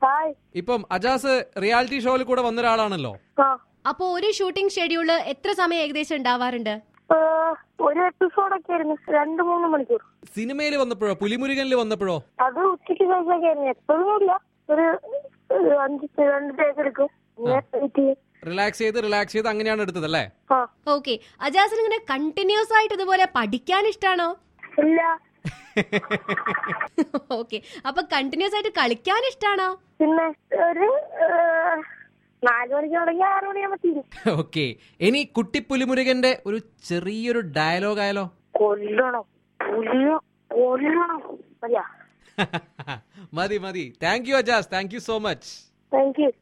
hi ഇപ്പം Ajaz reality ഷോയിൽ കൂടെ വന്ന ഒരാളാണല്ലോ ആ അപ്പൊ ഒരു ഷൂട്ടിംഗ് ഷെഡ്യൂള് എത്ര സമയം ഏകദേശം ഉണ്ടാവാറുണ്ട് ഏ, ഒരു എപ്പിസോഡൊക്കെ ആയിരുന്നു രണ്ട് മൂന്ന് മണിക്കൂർ സിനിമയിൽ വന്നപ്പോഴോ പുലിമുരുകനിൽ വന്നപ്പോഴോ അത് ഉച്ചയ്ക്ക് ശേഷമൊക്കെ ആയിരുന്നു എപ്പോഴും ഇല്ല ഒരു ഒരു അഞ്ച് രണ്ട് ഡേയ്സ് എടുക്കും പിന്നെ വെയിറ്റ് ചെയ്യും റിലാക്സ് ചെയ്ത് റിലാക്സ് ചെയ്ത് അങ്ങനെയാണ് എടുത്തത് അല്ലേ ആ ഓക്കെ അജാസിന് ഇങ്ങനെ കണ്ടിന്യൂസ് ആയിട്ട് ഇതുപോലെ പഠിക്കാൻ ഇഷ്ടാണോ ഇല്ല ഓക്കെ അപ്പൊ കണ്ടിന്യൂസ് ആയിട്ട് കളിക്കാൻ ഇഷ്ടാണോ പിന്നെ ഒരു ഏ, നാല് മണിക്ക് തുടങ്ങി ആറ് മണിയാകുമ്പോ തീരും ഓക്കെ ഇനി കുട്ടി പുലിമുരുകന്റെ ഒരു ചെറിയൊരു ഡയലോഗ് ആയാലോ കൊല്ലണം കൊല്ലണം കൊല്ലണം മതിയാ മതി മതി thank you Ajas thank you so much thank U